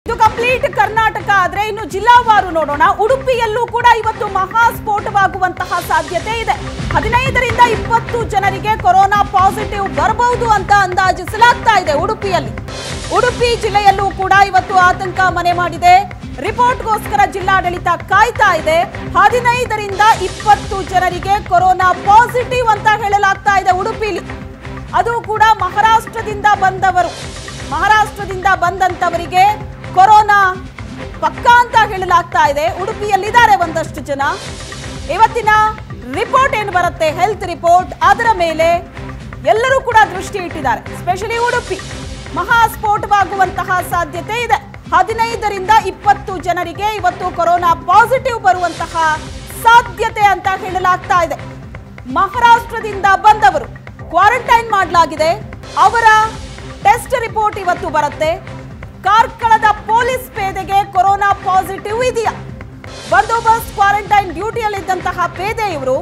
ಇದು ಕಂಪ್ಲೀಟ್ ಕರ್ನಾಟಕ ಆದ್ರೆ ಇನ್ನು ಜಿಲ್ಲಾವಾರು ನೋಡೋಣ ಉಡುಪಿಯಲ್ಲೂ ಕೂಡ ಇವತ್ತು ಮಹಾ ಸ್ಫೋಟವಾಗುವಂತಹ ಸಾಧ್ಯತೆ ಇದೆ ಹದಿನೈದರಿಂದ ಇಪ್ಪತ್ತು ಜನರಿಗೆ ಕೊರೋನಾ ಪಾಸಿಟಿವ್ ಬರಬಹುದು ಅಂತ ಅಂದಾಜಿಸಲಾಗ್ತಾ ಇದೆ ಉಡುಪಿಯಲ್ಲಿ ಉಡುಪಿ ಜಿಲ್ಲೆಯಲ್ಲೂ ಕೂಡ ಇವತ್ತು ಆತಂಕ ಮನೆ ಮಾಡಿದೆ ರಿಪೋರ್ಟ್ಗೋಸ್ಕರ ಜಿಲ್ಲಾಡಳಿತ ಕಾಯ್ತಾ ಇದೆ ಹದಿನೈದರಿಂದ ಇಪ್ಪತ್ತು ಜನರಿಗೆ ಕೊರೋನಾ ಪಾಸಿಟಿವ್ ಅಂತ ಹೇಳಲಾಗ್ತಾ ಇದೆ ಉಡುಪಿಲಿ ಅದು ಕೂಡ ಮಹಾರಾಷ್ಟ್ರದಿಂದ ಬಂದವರು ಮಹಾರಾಷ್ಟ್ರದಿಂದ ಬಂದಂತವರಿಗೆ ಕೊರೋನಾ ಪಕ್ಕಾ ಅಂತ ಹೇಳಲಾಗ್ತಾ ಇದೆ ಉಡುಪಿಯಲ್ಲಿದ್ದಾರೆ ಒಂದಷ್ಟು ಜನ ಇವತ್ತಿನ ರಿಪೋರ್ಟ್ ಏನು ಬರುತ್ತೆ ಹೆಲ್ತ್ ರಿಪೋರ್ಟ್ ಅದರ ಮೇಲೆ ಎಲ್ಲರೂ ಕೂಡ ದೃಷ್ಟಿ ಇಟ್ಟಿದ್ದಾರೆ ಸ್ಪೆಷಲಿ ಉಡುಪಿ ಮಹಾಸ್ಫೋಟವಾಗುವಂತಹ ಸಾಧ್ಯತೆ ಇದೆ ಹದಿನೈದರಿಂದ ಇಪ್ಪತ್ತು ಜನರಿಗೆ ಇವತ್ತು ಕೊರೋನಾ ಪಾಸಿಟಿವ್ ಬರುವಂತಹ ಸಾಧ್ಯತೆ ಅಂತ ಹೇಳಲಾಗ್ತಾ ಇದೆ ಮಹಾರಾಷ್ಟ್ರದಿಂದ ಬಂದವರು ಕ್ವಾರಂಟೈನ್ ಮಾಡಲಾಗಿದೆ ಅವರ ಟೆಸ್ಟ್ ರಿಪೋರ್ಟ್ ಇವತ್ತು ಬರುತ್ತೆ ಕಾರ್ಕಳದ ಪೊಲೀಸ್ ಪೇದೆಗೆ ಕೊರೋನಾ ಪಾಸಿಟಿವ್ ಇದೆಯಾ ಬಂದೋಬಸ್ತ್ ಕ್ವಾರಂಟೈನ್ ಡ್ಯೂಟಿಯಲ್ಲಿದ್ದಂತಹ ಪೇದೆ ಇವರು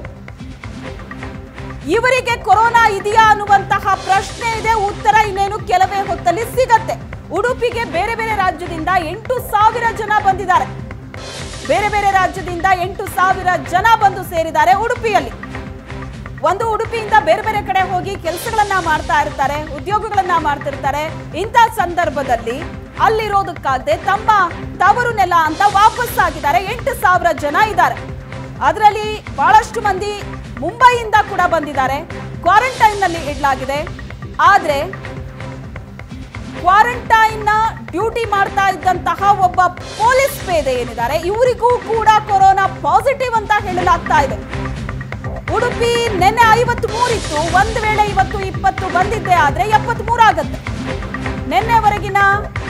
ಇವರಿಗೆ ಕೊರೋನಾ ಇದೆಯಾ ಅನ್ನುವಂತಹ ಪ್ರಶ್ನೆ ಇದೆ ಉತ್ತರ ಇನ್ನೇನು ಕೆಲವೇ ಹೊತ್ತಲ್ಲಿ ಸಿಗತ್ತೆ ಉಡುಪಿಗೆ ಬೇರೆ ಬೇರೆ ರಾಜ್ಯದಿಂದ ಎಂಟು ಸಾವಿರ ಜನ ಬಂದಿದ್ದಾರೆ ಬೇರೆ ಬೇರೆ ರಾಜ್ಯದಿಂದ ಎಂಟು ಸಾವಿರ ಜನ ಬಂದು ಸೇರಿದ್ದಾರೆ ಉಡುಪಿಯಲ್ಲಿ ಒಂದು ಉಡುಪಿಯಿಂದ ಬೇರೆ ಬೇರೆ ಕಡೆ ಹೋಗಿ ಕೆಲಸಗಳನ್ನ ಮಾಡ್ತಾ ಇರ್ತಾರೆ ಉದ್ಯೋಗಗಳನ್ನ ಮಾಡ್ತಿರ್ತಾರೆ ಇಂಥ ಸಂದರ್ಭದಲ್ಲಿ ಅಲ್ಲಿರೋದಕ್ಕಾಗದೆ ತಮ್ಮ ತವರು ನೆಲ ಅಂತ ವಾಪಸ್ ಆಗಿದ್ದಾರೆ ಎಂಟು ಸಾವಿರ ಜನ ಇದ್ದಾರೆ ಅದರಲ್ಲಿ ಬಹಳಷ್ಟು ಮಂದಿ ಮುಂಬೈಯಿಂದ ಕೂಡ ಬಂದಿದ್ದಾರೆ ಕ್ವಾರಂಟೈನ್ ನಲ್ಲಿ ಇಡಲಾಗಿದೆ ಆದ್ರೆ ಕ್ವಾರಂಟೈನ್ ನ ಡ್ಯೂಟಿ ಮಾಡ್ತಾ ಇದ್ದಂತಹ ಒಬ್ಬ ಪೊಲೀಸ್ ಪೇದೆ ಏನಿದ್ದಾರೆ ಇವರಿಗೂ ಕೂಡ ಕೊರೋನಾ ಪಾಸಿಟಿವ್ ಅಂತ ಹೇಳಲಾಗ್ತಾ ಇದೆ ಉಡುಪಿ ನಿನ್ನೆ ಐವತ್ ಮೂರಿತ್ತು ಒಂದ್ ವೇಳೆ ಇವತ್ತು ಇಪ್ಪತ್ತು ಬಂದಿದ್ದೆ ಆದ್ರೆ ಎಪ್ಪತ್ತ್ ಆಗತ್ತೆ ನಿನ್ನೆವರೆಗಿನ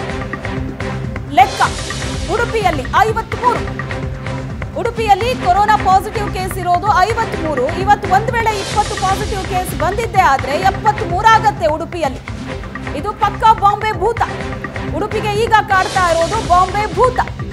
ಲೆಕ್ಕ ಉಡುಪಿಯಲ್ಲಿ ಐವತ್ ಮೂರು ಉಡುಪಿಯಲ್ಲಿ ಕೊರೋನಾ ಪಾಸಿಟಿವ್ ಕೇಸ್ ಇರೋದು ಐವತ್ ಮೂರು ಇವತ್ತು ಒಂದ್ ವೇಳೆ ಇಪ್ಪತ್ತು ಪಾಸಿಟಿವ್ ಕೇಸ್ ಬಂದಿದ್ದೆ ಆದ್ರೆ ಎಪ್ಪತ್ತ್ ಆಗತ್ತೆ ಉಡುಪಿಯಲ್ಲಿ ಇದು ಪಕ್ಕ ಬಾಂಬೆ ಭೂತ ಉಡುಪಿಗೆ ಈಗ ಕಾಡ್ತಾ ಇರೋದು ಬಾಂಬೆ ಭೂತ